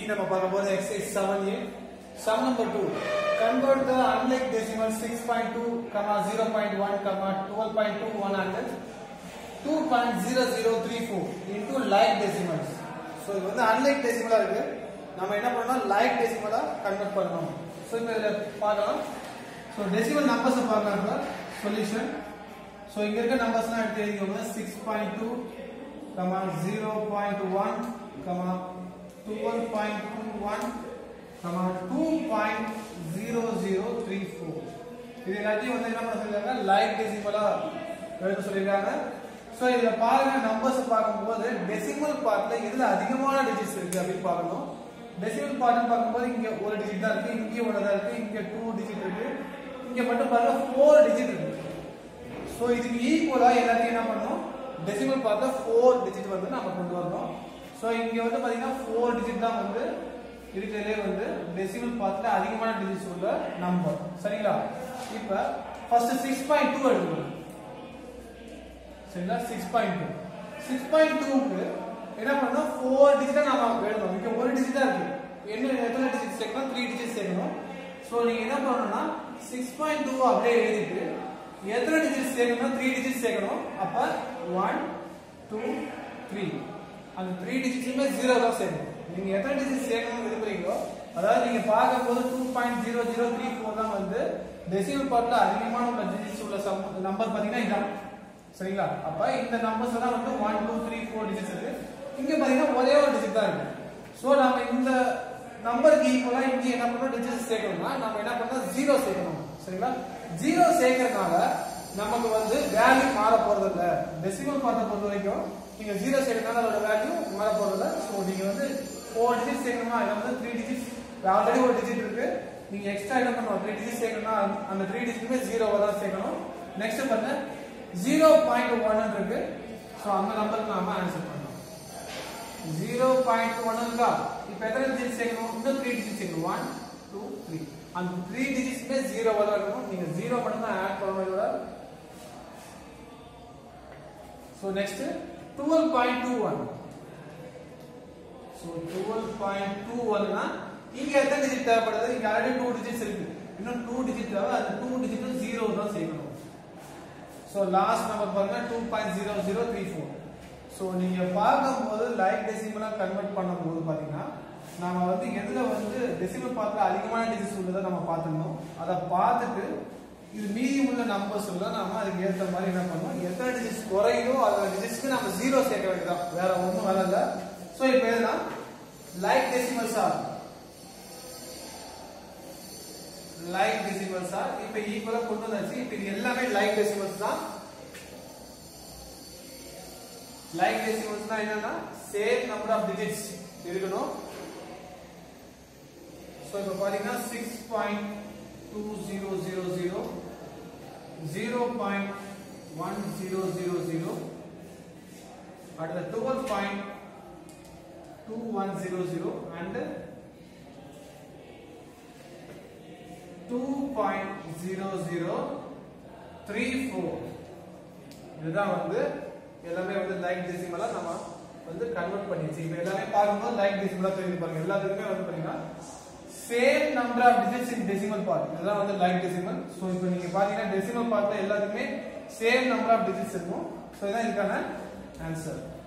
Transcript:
நம்ம பார்க்க போறது exercise seven A sum number two convert the unlike decimal six point two comma zero point one comma twelve point two one hundred two point zero zero three four into like decimals so இது வந்து unlike டெசிமலா இருக்கு நம்ம என்ன பண்ணணும் like டெசிமலா convert பண்ணணும் so இப்போ இதில் பார்க்கலாம் ஸோ டெசிமல் நம்பர்ஸை பார்க்கலாம் இப்போ சொல்யூஷன் ஸோ இங்க இருக்க நம்பர்ஸ்லாம் எடுத்து எழுதிக்கோங்க six point two comma zero point one comma twelve point two one comma two point zero zero three four இது எல்லாத்தையும் வந்து என்ன பண்ண சொல்லியிருக்காங்க லைக் டெசிமலா எழுத சொல்லியிருக்காங்க ஸோ இதில் பாருங்க நம்பர்ஸ் பார்க்கும்போது டெசிமல் பார்ட்ல எதுல அதிகமான டிஜிட்ஸ் இருக்கு அப்படின்னு பார்க்கணும் டெசிமல் பார்ட்னு பார்க்கும்போது இங்க ஒரு டிஜிட் தான் இருக்கு இங்கே ஒன்று தான் இருக்கு இங்க டூ டிஜிட் இருக்கு இங்க மட்டும் பாருங்க ஃபோர் டிஜிட் இருக்கு ஸோ இதுக்கு ஈக்குவலா எல்லாத்தையும் என்ன பண்ணணும் டெசிமல் பார்ட்ல ஃபோர் டிஜிட் வந்து நம்ம கொண்டு வரணும் ஸோ இங்க வந்து பாத்தீங்கன்னா ஃபோர் டிஜிட் தான் வந்து இருக்கிறதுலே வந்து டெசிமல் பார்ட்ல அதிகமான டிஜிட்ஸ் உள்ள நம்பர் சரிங்களா இப்போ ஃபர்ஸ்ட் சிக்ஸ் பாயிண்ட் டூ எடுத்துக்கணும் சரிங்களா six point two six point டூக்கு என்ன பண்ணணும் ஃபோர் டிஜிட்டா நாம எழுதணும் இங்க ஒரு டிஜிட் தான் இருக்கு என்ன எத்தனை டிஜிட் சேர்க்கணும் த்ரீ டிஜிட் சேர்க்கணும் ஸோ நீங்க என்ன பண்ணணும்னா சிக்ஸ் பாயிண்ட் டூ அப்படியே எழுதிட்டு எத்தனை டிஜிட் சேர்க்கணும் த்ரீ டிஜிட் சேர்க்கணும் அப்ப ஒன் டூ த்ரீ அந்த த்ரீ டிஜிட்ஸுமே ஜீரோ தான் சேர்க்கணும் நீங்க எத்தனை டிஜிட் சேர்க்கணும் விரும்புறீங்களோ அதாவது நீங்க பார்க்கும்போது two point zero zero three four தான் வந்து டெசிமல் பார்ட்ல அதிகமான உள்ள டிஜிட்ஸ் உள்ள நம்பர் பாத்தீங்கன்னா இதான் சரிங்களா அப்ப இந்த நம்பர்ஸ் எல்லாம் வந்து one two three four digits இருக்கு இங்க பாத்தீங்கன்னா ஒரே ஒரு டிஜிட் தான் இருக்கு சோ நம்ம இந்த நம்பருக்கு ஈக்குவலா இங்க என்ன பண்றோம் டிஜிட்ஸ் சேர்க்கணும்னா நம்ம என்ன பண்றோம் ஜீரோ சேர்க்கணும் சரிங்களா ஜீரோ சேர்க்கறதுனால நமக்கு வந்து வேல்யூ மாற போறது இல்ல டெசிமல் பார்த்த பொறுத்த வரைக்கும் நீங்க ஜீரோ சேர்க்கறதுனால அதோட வேல்யூ மாற போறது இல்ல சோ நீங்க வந்து ஃபோர் டிஜிட் சேர்க்கணுமா இதுல வந்து த்ரீ டிஜிட்ஸ் ஆல்ரெடி ஒரு டிஜிட் இருக்கு நீங்க எக்ஸ்ட்ரா என்ன பண்ணணும் த்ரீ டிஜிட் சேர்க்கணும்னா அந்த த்ரீ டிஜிட்டுமே ஜீரோவா தான் சேர்க்கணும் நெக்ஸ்ட் பாருங்க ஜீரோ பாயிண்ட் ஒன் இருக்கு ஸோ அந்த நம்பருக்கு நாம ஆன்சர் பண்ணணும் ஜீரோ பாயிண்ட் ஒன் இருக்கா இப்போ எத்தனை டிஜிட் சேர்க்கணும் இன்னும் த்ரீ டிஜிட் சேர்க்கணும் ஒன் டூ த்ரீ அந்த த்ரீ டிஜிட்ஸ்மே ஜீரோவா தான் இருக்கணும் நீங்க ஜீரோ மட்டும் தான் ஆட் பண்ணணும் இதோட so next twelve point two one so twelve point two ஒன்னா இங்க எத்தனை டிஜிட் தேவைப்படுது இங்க ஆல்ரெடி டூ டிஜிட்ஸ் இருக்கு இன்னும் டூ டிஜிட் தேவை அந்த டூ டிஜிட்டும் ஜீரோ தான் சேர்க்கணும் ஸோ லாஸ்ட் நம்பர் பாருங்க two point zero zero three four so நீங்க பார்க்கும்போது லைக் டெசிமலா கன்வெர்ட் பண்ணும்போது பாத்தீங்கன்னா நாம வந்து எதுல வந்து டெசிமல் பார்ட்ல அதிகமான டிஜிட்ஸ் உள்ளதை நம்ம பார்த்துக்கணும் அதை பார்த்துட்டு இது மீதி உள்ள நம்பர்ஸ் தான் நாம அதுக்கு ஏற்ற மாதிரி என்ன பண்ணணும் எத்தனை டிஜிட்ஸ் குறையுதோ அந்த டிஜிட்ஸ்க்கு நம்ம ஜீரோ சேர்க்க வேண்டியதான் வேற ஒன்றும் வரல ஸோ இப்போ எதுனா like decimals or like decimals or இப்போ ஈக்குவலா கொண்டு வந்தாச்சு இப்போ இது எல்லாமே லைக் டெசிமல்ஸ் தான் லைக் டெசிமல்ஸ் தான் என்னன்னா சேம் நம்பர் ஆஃப் டிஜிட்ஸ் இருக்கணும் ஸோ இப்போ பாத்தீங்கன்னா six point two zero zero zero zero point one zero zero zero அடுத்த twelve point two one zero zero and two point zero zero three four இதுதான் வந்து எல்லாமே வந்து லைக் டெசிமலா நம்ம வந்து கன்வெர்ட் பண்ணிடுச்சு இப்போ எல்லாமே பார்க்கும்போது லைக் டெசிமலா தெரிஞ்சு பாருங்க எல்லாத்துக்குமே வந்து பாத்தீங்கன்னா same number of digits in decimal part இதுதான் வந்து லைக் டெசிமல் ஸோ இப்போ நீங்க பாத்தீங்கன்னா டெசிமல் பார்ட்ல எல்லாத்துக்குமே சேம் நம்பர் ஆஃப் டிஜிட்ஸ் இருக்கும் ஸோ இதான் இதுக்கான ஆன்சர்